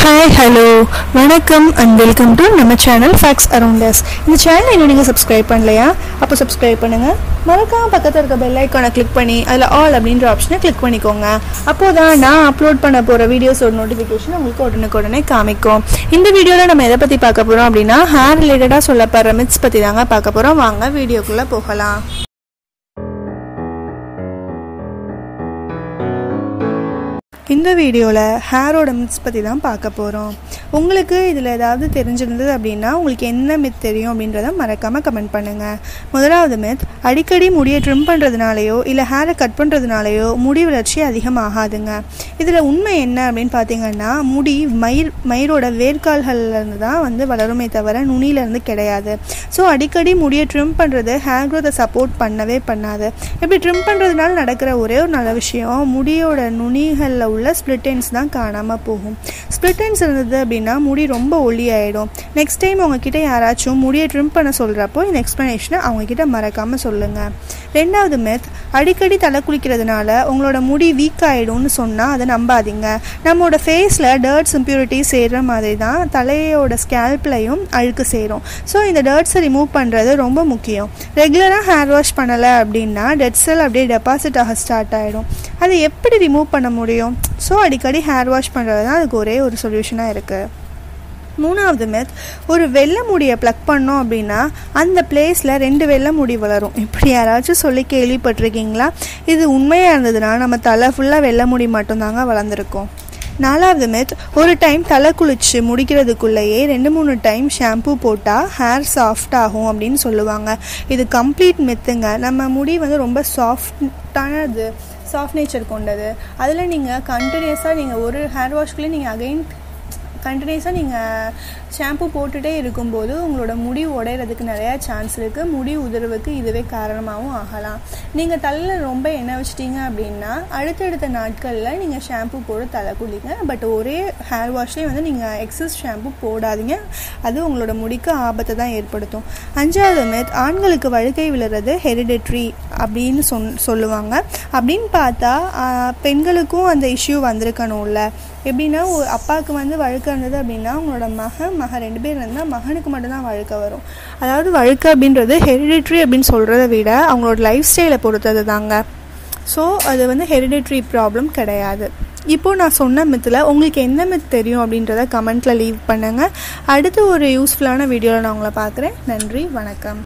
hi hello வணக்கம் and welcome to நம்ம channel facts around us இந்த சேனல் இன்னும் நீங்கள் சப்ஸ்கிரைப் பண்ணலையா அப்போ சப்ஸ்கிரைப் பண்ணுங்கள் மறக்காம பக்கத்தில் இருக்க பெல் ஐக்கானை கிளிக் பண்ணி அதில் ஆல் அப்படின்ற ஆப்ஷனை கிளிக் பண்ணிக்கோங்க அப்போ தான் நான் அப்லோட் பண்ண போகிற வீடியோஸோட நோட்டிஃபிகேஷன் உங்களுக்கு உடனுக்குடனே காமிக்கும் இந்த வீடியோவில் நம்ம எதை பற்றி பார்க்க போகிறோம் அப்படின்னா ஹேர் ரிலேட்டடாக சொல்லப்படுற மித்ஸ் பற்றி தாங்க பார்க்க போகிறோம் வாங்க வீடியோக்குள்ளே போகலாம் இந்த வீடியோவில் ஹேரோட மித்ஸ் பற்றி தான் பார்க்க போகிறோம் உங்களுக்கு இதில் ஏதாவது தெரிஞ்சிருந்தது அப்படின்னா உங்களுக்கு என்ன மித் தெரியும் அப்படின்றத மறக்காமல் கமெண்ட் பண்ணுங்கள் முதலாவது மித் அடிக்கடி முடியை ட்ரிம் பண்ணுறதுனாலையோ இல்லை ஹேரை கட் பண்ணுறதுனாலையோ முடி வளர்ச்சி அதிகமாகாதுங்க இதில் உண்மை என்ன அப்படின்னு பார்த்தீங்கன்னா முடி மயிர் மயிரோட வேர்க்கால்கள்லேருந்து தான் வந்து வளருமே தவிர நுனியிலேருந்து கிடையாது ஸோ அடிக்கடி முடியை ட்ரிம் பண்ணுறது ஹேர் க்ரோத்தை சப்போர்ட் பண்ணவே பண்ணாது இப்படி ட்ரிம் பண்ணுறதுனால நடக்கிற ஒரே ஒரு நல்ல விஷயம் முடியோட நுனிகளில் உள்ள ஸ்ப்ளிட்டன்ஸ் தான் காணாமல் போகும் ஸ்ப்ளிட்டன்ஸ் இருந்தது அப்படின்னா முடி ரொம்ப ஒல்லி ஆகிடும் நெக்ஸ்ட் டைம் உங்ககிட்ட யாராச்சும் முடியை ட்ரிம் பண்ண சொல்கிறப்போ இந்த எக்ஸ்ப்ளனேஷனை அவங்கக்கிட்ட மறக்காமல் சொல்லுங்கள் ரெண்டாவது மெத் அடிக்கடி தலை குளிக்கிறதுனால உங்களோட முடி வீக் ஆகிடும்னு சொன்னால் அதை நம்பாதீங்க நம்மளோட ஃபேஸில் டர்ட்ஸ் இம்ப்யூரிட்டிஸ் சேர்கிற மாதிரி தான் தலையோட ஸ்கேல்ப்லையும் அழுக்கு சேரும் ஸோ இந்த டர்ட்ஸை ரிமூவ் பண்ணுறது ரொம்ப முக்கியம் ரெகுலராக ஹேர் வாஷ் பண்ணலை அப்படின்னா டெட் செல் அப்படியே டெபாசிட் ஆக ஸ்டார்ட் ஆகிடும் அதை எப்படி ரிமூவ் பண்ண முடியும் ஸோ அடிக்கடி ஹேர் வாஷ் பண்ணுறது தான் அதுக்கு ஒரே ஒரு சொல்யூஷனாக இருக்குது மூணாவது மெத் ஒரு வெள்ளை முடியை ப்ளக் பண்ணோம் அப்படின்னா அந்த பிளேஸில் ரெண்டு வெள்ளை முடி வளரும் இப்படி யாராச்சும் சொல்லி கேள்விப்பட்டிருக்கீங்களா இது உண்மையாக இருந்ததுன்னா நம்ம தலை ஃபுல்லாக வெள்ளை முடி மட்டும்தாங்க வளர்ந்துருக்கும் நாலாவது மெத் ஒரு டைம் தலை குளிச்சு முடிக்கிறதுக்குள்ளேயே ரெண்டு மூணு டைம் ஷாம்பு போட்டால் ஹேர் சாஃப்ட் ஆகும் அப்படின்னு சொல்லுவாங்க இது கம்ப்ளீட் மெத்துங்க நம்ம முடி வந்து ரொம்ப சாஃப்டானது சாஃப்ட் நேச்சர் கொண்டது அதில் நீங்கள் கண்டினியூஸாக நீங்கள் ஒரு ஹேர் வாஷ்க்குள்ளே நீங்கள் அகைன் கண்டினியூஸாக நீங்கள் ஷாம்பு போட்டுகிட்டே இருக்கும்போது உங்களோட முடி உடையிறதுக்கு நிறையா சான்ஸ் இருக்குது முடி உதிர்வுக்கு இதுவே காரணமாகவும் ஆகலாம் நீங்கள் தலையில் ரொம்ப எண்ணெய் வச்சிட்டிங்க அப்படின்னா அடுத்தடுத்த நாட்களில் நீங்கள் ஷாம்பு போட்டு தலை குளிங்க பட் ஒரே ஹேர் வாஷ்லேயே வந்து நீங்கள் எக்ஸஸ் ஷாம்பு போடாதீங்க அது உங்களோட முடிக்கு ஆபத்தை தான் ஏற்படுத்தும் அஞ்சாவது மெத் ஆண்களுக்கு வழுக்கை விழுறது ஹெரிடெட்ரி அப்படின்னு சொன் சொல்லுவாங்க அப்படின்னு பார்த்தா பெண்களுக்கும் அந்த இஷ்யூ வந்திருக்கணும்ல எப்படின்னா ஒரு அப்பாவுக்கு வந்து வழுக்க இருந்தது அப்படின்னா அவங்களோட மகன் மகன் ரெண்டு பேர் இருந்தால் மகனுக்கு மட்டும்தான் வழுக்க வரும் அதாவது வழுக்க அப்படின்றது ஹெரிடிட்ரி அப்படின்னு சொல்கிறத விட அவங்களோட லைஃப் ஸ்டைலை பொறுத்தது தாங்க ஸோ அது வந்து ஹெரிடிட்ரி ப்ராப்ளம் கிடையாது இப்போது நான் சொன்ன மித்தில் உங்களுக்கு எந்த மித் தெரியும் அப்படின்றத கமெண்ட்டில் லீவ் பண்ணுங்கள் அடுத்து ஒரு யூஸ்ஃபுல்லான வீடியோவில் நான் உங்களை பார்க்குறேன் நன்றி வணக்கம்